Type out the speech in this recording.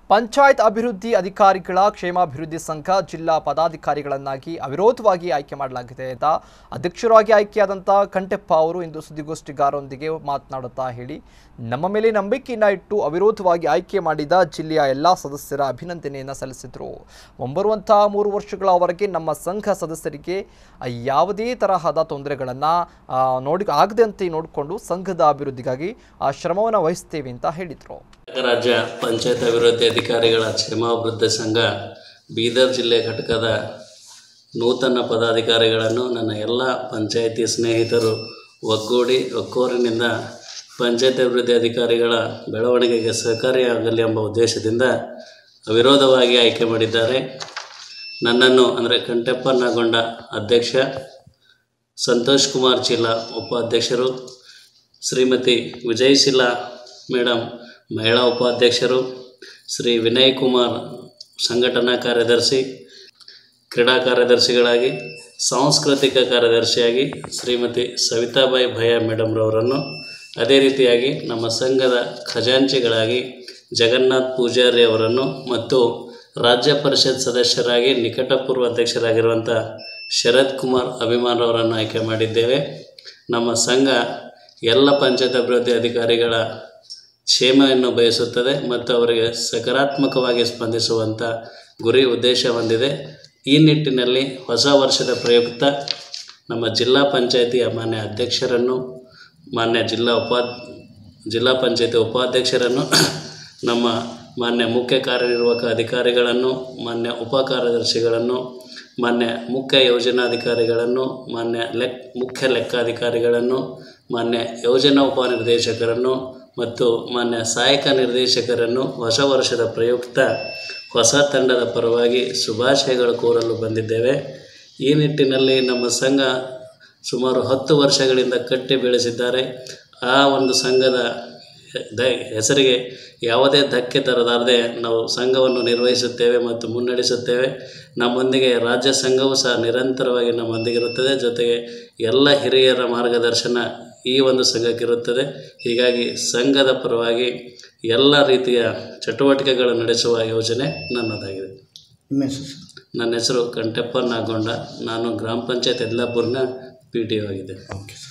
ಪಂಚಾಯತ್ ಅಭಿವೃದ್ಧಿ ಅಧಿಕಾರಿಗಳ ಕ್ಷೇಮಾಭಿವೃದ್ಧಿ ಸಂಘ ಜಿಲ್ಲಾ ಪದಾಧಿಕಾರಿಗಳನ್ನಾಗಿ ಅವಿರೋಧವಾಗಿ ಆಯ್ಕೆ ಮಾಡಲಾಗಿದೆ ಅಂತ ಅಧ್ಯಕ್ಷರಾಗಿ ಆಯ್ಕೆಯಾದಂಥ ಕಂಟೆಪ್ಪ ಅವರು ಇಂದು ಸುದ್ದಿಗೋಷ್ಠಿಗಾರರೊಂದಿಗೆ ಮಾತನಾಡುತ್ತಾ ಹೇಳಿ ನಮ್ಮ ಮೇಲೆ ನಂಬಿಕೆಯನ್ನ ಇಟ್ಟು ಅವಿರೋಧವಾಗಿ ಆಯ್ಕೆ ಮಾಡಿದ ಜಿಲ್ಲೆಯ ಎಲ್ಲ ಸದಸ್ಯರ ಅಭಿನಂದನೆಯನ್ನು ಸಲ್ಲಿಸಿದರು ಮುಂಬರುವಂತಹ ಮೂರು ವರ್ಷಗಳವರೆಗೆ ನಮ್ಮ ಸಂಘ ಸದಸ್ಯರಿಗೆ ಆ, ಯಾವುದೇ ತರಹದ ತೊಂದರೆಗಳನ್ನು ನೋಡಿ ಆಗದಂತೆ ನೋಡಿಕೊಂಡು ಸಂಘದ ಅಭಿವೃದ್ಧಿಗಾಗಿ ಆ ಶ್ರಮವನ್ನು ವಹಿಸ್ತೇವೆ ಅಂತ ಹೇಳಿದರು ಕರ್ನಾಟಕ ರಾಜ್ಯ ಪಂಚಾಯತ್ ಅಭಿವೃದ್ಧಿ ಅಧಿಕಾರಿಗಳ ಕ್ಷೇಮಾಭಿವೃದ್ಧಿ ಸಂಘ ಬೀದರ್ ಜಿಲ್ಲೆ ಘಟಕದ ನೂತನ ಪದಾಧಿಕಾರಿಗಳನ್ನು ನನ್ನ ಎಲ್ಲ ಪಂಚಾಯಿತಿ ಸ್ನೇಹಿತರು ಒಗ್ಗೂಡಿ ಒಕ್ಕೋರಿನಿಂದ ಪಂಚಾಯತ್ ಅಭಿವೃದ್ಧಿ ಅಧಿಕಾರಿಗಳ ಬೆಳವಣಿಗೆಗೆ ಸಹಕಾರಿಯಾಗಲಿ ಎಂಬ ಉದ್ದೇಶದಿಂದ ಅವಿರೋಧವಾಗಿ ಆಯ್ಕೆ ಮಾಡಿದ್ದಾರೆ ನನ್ನನ್ನು ಅಂದರೆ ಕಂಟೆಪ್ಪನ್ನಗೊಂಡ ಅಧ್ಯಕ್ಷ ಸಂತೋಷ್ ಕುಮಾರ್ ಚೀಲಾ ಉಪಾಧ್ಯಕ್ಷರು ಶ್ರೀಮತಿ ವಿಜಯಶೀಲಾ ಮೇಡಮ್ ಮಹಿಳಾ ಉಪಾಧ್ಯಕ್ಷರು ಶ್ರೀ ವಿನಯ್ ಕುಮಾರ್ ಸಂಘಟನಾ ಕಾರ್ಯದರ್ಶಿ ಕ್ರೀಡಾ ಕಾರ್ಯದರ್ಶಿಗಳಾಗಿ ಸಾಂಸ್ಕೃತಿಕ ಕಾರ್ಯದರ್ಶಿಯಾಗಿ ಶ್ರೀಮತಿ ಸವಿತಾಬಾಯಿ ಭಯ ಮೇಡಮ್ರವರನ್ನು ಅದೇ ರೀತಿಯಾಗಿ ನಮ್ಮ ಸಂಘದ ಖಜಾಂಚಿಗಳಾಗಿ ಜಗನ್ನಾಥ್ ಪೂಜಾರಿ ಅವರನ್ನು ಮತ್ತು ರಾಜ್ಯ ಪರಿಷತ್ ಸದಸ್ಯರಾಗಿ ನಿಕಟಪೂರ್ವ ಅಧ್ಯಕ್ಷರಾಗಿರುವಂಥ ಶರತ್ ಕುಮಾರ್ ಅಭಿಮಾನವರನ್ನು ಆಯ್ಕೆ ಮಾಡಿದ್ದೇವೆ ನಮ್ಮ ಸಂಘ ಎಲ್ಲ ಪಂಚಾಯತ್ ಅಭಿವೃದ್ಧಿ ಅಧಿಕಾರಿಗಳ ಕ್ಷೇಮವನ್ನು ಬಯಸುತ್ತದೆ ಮತ್ತು ಅವರಿಗೆ ಸಕಾರಾತ್ಮಕವಾಗಿ ಸ್ಪಂದಿಸುವಂಥ ಗುರಿ ಉದ್ದೇಶ ಹೊಂದಿದೆ ಈ ನಿಟ್ಟಿನಲ್ಲಿ ಹೊಸ ವರ್ಷದ ಪ್ರಯುಕ್ತ ನಮ್ಮ ಜಿಲ್ಲಾ ಪಂಚಾಯತಿಯ ಮಾನ್ಯ ಅಧ್ಯಕ್ಷರನ್ನು ಮಾನ್ಯ ಜಿಲ್ಲಾ ಉಪಾ ಜಿಲ್ಲಾ ಪಂಚಾಯತಿ ಉಪಾಧ್ಯಕ್ಷರನ್ನು ನಮ್ಮ ಮಾನ್ಯ ಮುಖ್ಯ ಕಾರ್ಯನಿರ್ವಾಹಕ ಅಧಿಕಾರಿಗಳನ್ನು ಮಾನ್ಯ ಉಪ ಕಾರ್ಯದರ್ಶಿಗಳನ್ನು ಮಾನ್ಯ ಮುಖ್ಯ ಯೋಜನಾಧಿಕಾರಿಗಳನ್ನು ಮಾನ್ಯ ಲೆಕ್ ಮುಖ್ಯ ಲೆಕ್ಕಾಧಿಕಾರಿಗಳನ್ನು ಮಾನ್ಯ ಯೋಜನಾ ಉಪನಿರ್ದೇಶಕರನ್ನು ಮತ್ತು ಮಾನ್ಯ ಸಹಾಯಕ ನಿರ್ದೇಶಕರನ್ನು ಹೊಸ ವರ್ಷದ ಪ್ರಯುಕ್ತ ಹೊಸ ತಂಡದ ಪರವಾಗಿ ಶುಭಾಶಯಗಳು ಕೋರಲು ಬಂದಿದ್ದೇವೆ ಈ ನಿಟ್ಟಿನಲ್ಲಿ ನಮ್ಮ ಸಂಘ ಸುಮಾರು ಹತ್ತು ವರ್ಷಗಳಿಂದ ಕಟ್ಟಿ ಬೆಳೆಸಿದ್ದಾರೆ ಆ ಒಂದು ಸಂಘದ ದ ಹೆಸರಿಗೆ ಯಾವುದೇ ಧಕ್ಕೆ ತರಲಾರದೆ ನಾವು ಸಂಘವನ್ನು ನಿರ್ವಹಿಸುತ್ತೇವೆ ಮತ್ತು ಮುನ್ನಡೆಸುತ್ತೇವೆ ನಮ್ಮೊಂದಿಗೆ ರಾಜ್ಯ ಸಂಘವೂ ಸಹ ನಿರಂತರವಾಗಿ ನಮ್ಮೊಂದಿಗಿರುತ್ತದೆ ಜೊತೆಗೆ ಎಲ್ಲ ಹಿರಿಯರ ಮಾರ್ಗದರ್ಶನ ಈ ಒಂದು ಸಂಘಕ್ಕಿರುತ್ತದೆ ಹೀಗಾಗಿ ಸಂಘದ ಪರವಾಗಿ ಎಲ್ಲ ರೀತಿಯ ಚಟುವಟಿಕೆಗಳು ನಡೆಸುವ ಯೋಜನೆ ನನ್ನದಾಗಿದೆ ನಿಮ್ಮ ಹೆಸರು ಸರ್? ನನ್ನ ಹೆಸರು ಕಂಟೆಪ್ಪ ನಾಗೊಂಡ ನಾನು ಗ್ರಾಮ ಪಂಚಾಯತ್ ಯಲ್ಲಾಪುರ್ನ ಪಿ ಟಿ ಒ ಆಗಿದೆ ಓಕೆ ಸರ್